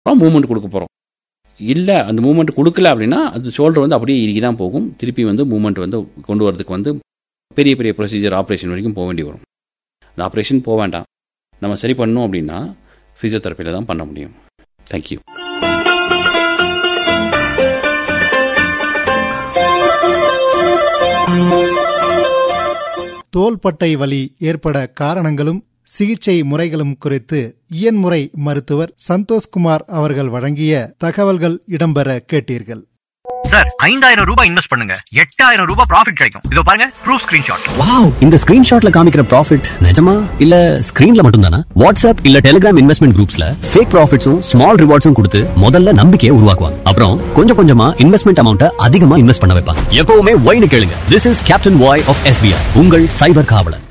movement கொடுக்க போகிறோம் இல்லை அந்த மூவ்மெண்ட் கொடுக்கல அப்படின்னா அது ஷோல்டர் வந்து அப்படியே இறுக்கி தான் போகும் திருப்பி வந்து மூவ்மெண்ட் வந்து கொண்டு வரதுக்கு வந்து பெரிய பெரிய ப்ரொசீஜர் ஆப்ரேஷன் வரைக்கும் போக வேண்டி வரும் அந்த ஆப்ரேஷன் போக வேண்டாம் நம்ம சரி பண்ணோம் அப்படின்னா ஃபிசியோதெரப்பியில் தான் பண்ண முடியும் தேங்க்யூ தோள்பட்டை வலி ஏற்பட காரணங்களும் சிகிச்சை முறைகளும் குறித்து இயன்முறை மருத்துவர் சந்தோஷ்குமார் அவர்கள் வழங்கிய தகவல்கள் இடம்பெற கேட்டீர்கள் சார் ஐந்தாயிரம் ரூபாய் இன்வெஸ்ட் பண்ணுங்க எட்டாயிரம் ரூபாய் ப்ராஃபிட் கிடைக்கும் இதோ பாருங்க ப்ரூஃப் ஸ்கிரீன்ஷாட் வாவ் இந்த ஸ்கிரீன்ஷாட்ல காமிக்கிற ப்ராஃபிட் நிஜமா இல்ல ஸ்கிரீன்ல மட்டும் தானா வாட்ஸ்அப் இல்ல டெலிகிராம் இன்வெஸ்ட்மெண்ட் குரூப்ஸ்ல ஃபேக் ப்ராஃபிட்ஸும் ஸ்மால் ரிவார்ட்ஸும் கொடுத்து முதல்ல நம்பிக்கையை உருவாக்குவாங்க அப்புறம் கொஞ்சம் கொஞ்சமா இன்வெஸ்ட்மெண்ட் அமௌண்ட்டை அதிகமா இன்வெஸ்ட் பண்ண வைப்பாங்க எப்பவுமே ஒய்னு கேளுங்க this is Captain Y of SBI உங்கள் சைபர் காவலன்